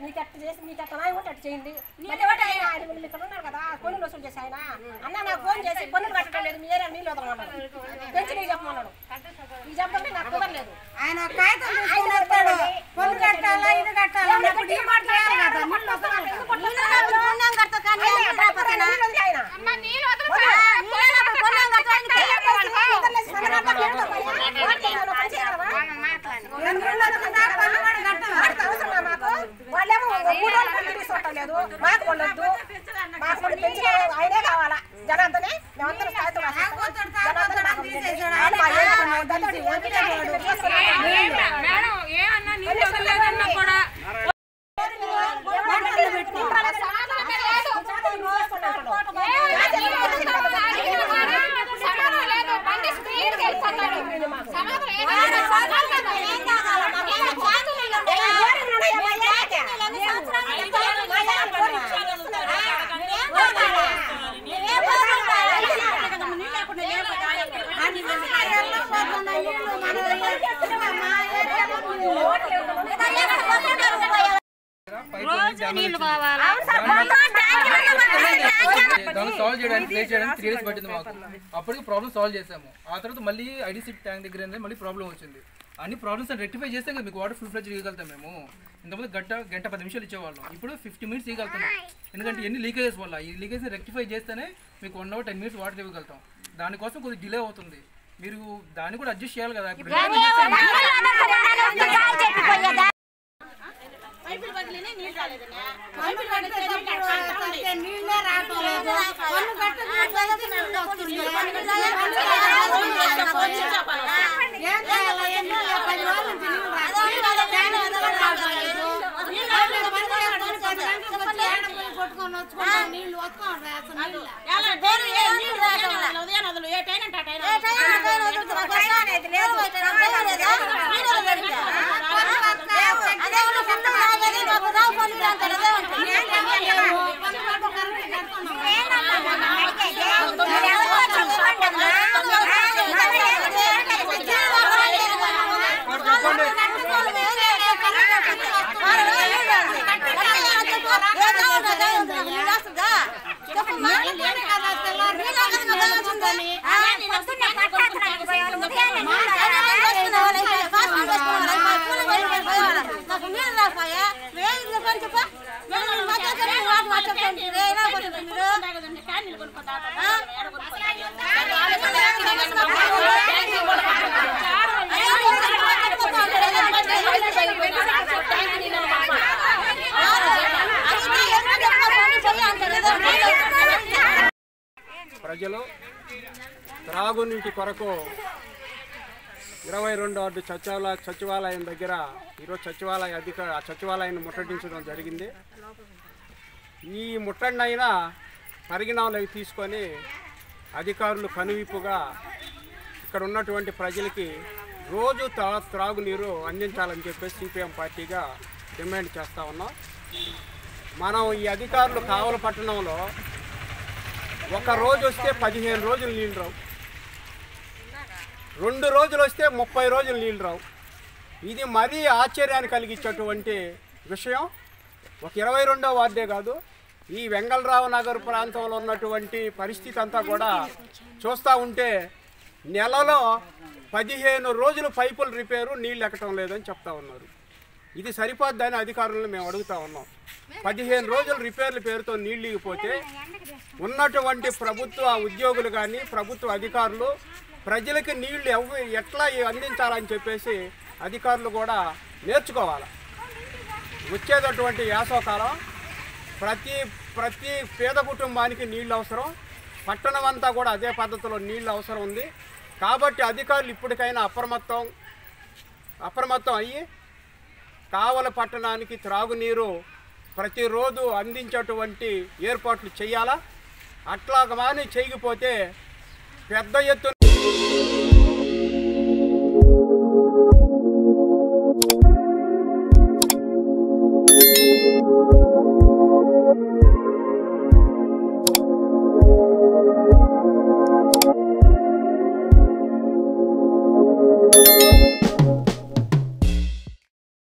మీకు ఎట్ట చేసి మీకు ఎట్ట న్యాయం ఉంటే అట్ట చేయండి మధ్యవర్తి ఆయన ఆయన వీళ్ళు ఇక్కడ ఉన్నారు కదా పన్నులు వసూలు చేసి ఆయన అన్న నాకు ఫోన్ చేసి పన్నులు కట్టడం లేదు మీ ఏరియా నీళ్ళు వదలమన్నాడు పెంచి నీకు చెప్పమన్నాడు ఈ చెప్పండి నాకు కుదరలేదు ఆయన కాగితం తీసుకొని వస్తాడు పొన్ను కట్టాలా ఇది కట్టాలా అన్నప్పుడు ఈ మాట లేదు కదా నీళ్ళు వదలాలి కదా. పుణ్యం కడతా కానీ నీళ్ళు రాకపోతేనా? నీళ్ళు వదిలే ఆయన. అమ్మ, నీళ్ళు వదలకుండా నీళ్ళు రాకపోతే పుణ్యం కడతా అని వదిలేసి సమరాంతం చేయడం పైన. వాటికి ఏమైనా పని చేయగలవా? నేను నీళ్ళు వదలకుండా పన్ను కూడా కట్టను. వాడికి అవసరమా మాకు? వాళ్ళేమో మూడు రోజులు పని తీసుకుంటాం లేదు మాకు వాళ్ళొద్దు మాకు కూడా పెంచిన ఆయనే కావాలా జనార్దనే మేమందరం స్థాయితో రాసిస్తాం. జనార్దనే మాకు ఆయన మా ఏరియా దళితుడు, ఎంపీ వాడు, చేసుకున్నాడు. మేడం ఏమన్నా నీళ్ళు వదలలేదన్నా కూడా దాన్ని సాల్వ్ చేయడానికి ప్లే చేయడానికి త్రీ డేస్ పట్టింది మాకు అప్పటికి ప్రాబ్లమ్ సాల్వ్ చేసాము ఆ తర్వాత మళ్ళీ ఐడీసీ ట్యాంక్ దగ్గర అనేది మళ్ళీ ప్రాబ్లం వచ్చింది అన్ని ప్రాబ్లమ్స్ రెక్టిఫై చేస్తే కదా మీకు వాటర్ ఫుల్ ఫ్లెజ్ ఇవ్వగలుగుతాం మేము ఇంతకుముందు గంట గంట పది నిమిషాలు ఇచ్చేవాళ్ళం ఇప్పుడు ఫిఫ్టీ మినిట్స్ ఇవ్వగలుగుతున్నాం ఎందుకంటే ఎన్ని లీకేజెస్ వల్ల ఈ లీకేజ్ రెక్టిఫై చేస్తేనే మీకు one hour ten minutes water ఇవ్వగలుగుతాం దానికోసం కొద్దిగా డిలే అవుతుంది మీరు దాన్ని కూడా అడ్జస్ట్ చేయాలి కదా ఇప్పుడు పన్ను కడితే నీళ్ళే రావటం లేదు. పన్ను కడితే నీళ్ళు వస్తుంది. ఏం చేయాలి? ఎన్ని పది రోజుల నుంచి నీళ్ళు రావట్లేదు. ట్యాంక్ కూడా రావట్లేదు. వాళ్ళు పని చేసుకొని పది గంటలకు వచ్చి ఏడ పోయి కొట్టుకొని వచ్చుకుంటాం. నీళ్ళు వస్తా ఉంటాయి అసలు నీళ్ళు. పన్ను కట్టు కరెక్ట్ కడుతున్నాం. నీళ్ళే కదా తెల్లారి ప్రజలు త్రాగునీటి కొరకు ఇరవై రెండు వార్డు సచివాలయ సచివాలయం దగ్గర ఈరోజు సచివాలయ అధిక ఆ సచివాలయాన్ని ముట్టడించడం జరిగింది ఈ ముట్టడినైనా పరిగణనలోకి తీసుకొని అధికారులు కనువిప్పుగా ఇక్కడ ఉన్నటువంటి ప్రజలకి రోజు త్రా త్రాగునీరు అందించాలని చెప్పేసి సిపిఎం పార్టీగా డిమాండ్ చేస్తూ ఉన్నాం మనం ఈ అధికారులు కావల పట్టణంలో ఒక రోజు వస్తే పదిహేను రోజులు నీళ్ళు రావు రెండు రోజులు వస్తే ముప్పై రోజులు నీళ్ళు రావు ఇది మరీ ఆశ్చర్యాన్ని కలిగించేటువంటి విషయం ఒక ఇరవై రెండో వార్డే కాదు ఈ వెంగళరావు నగర్ ప్రాంతంలో ఉన్నటువంటి పరిస్థితి అంతా కూడా చూస్తూ ఉంటే నెలలో పదిహేను రోజులు పైపులు రిపేరు నీళ్ళు ఎక్కటం లేదని చెప్తా ఉన్నారు ఇది సరిపోద్దని అధికారులను మేము అడుగుతా ఉన్నాం పదిహేను రోజులు రిపేర్ల పేరుతో నీళ్ళు ఇగిపోతే ఉన్నటువంటి ప్రభుత్వ ఉద్యోగులు కానీ ప్రభుత్వ అధికారులు ప్రజలకి నీళ్లు ఎవ ఎట్లా అందించాలని చెప్పేసి అధికారులు కూడా నేర్చుకోవాలి వచ్చేటటువంటి వేసవకాలం ప్రతి ప్రతి పేద కుటుంబానికి నీళ్ళు అవసరం పట్టణం అంతా కూడా అదే పద్ధతిలో నీళ్ళు అవసరం ఉంది కాబట్టి అధికారులు ఇప్పటికైనా అప్రమత్తం అప్రమత్తం అయ్యి కావల పట్టణానికి త్రాగునీరు ప్రతిరోజు అందించేటువంటి ఏర్పాట్లు చేయాలా అట్లా కానీ చేయకపోతే పెద్ద ఎత్తున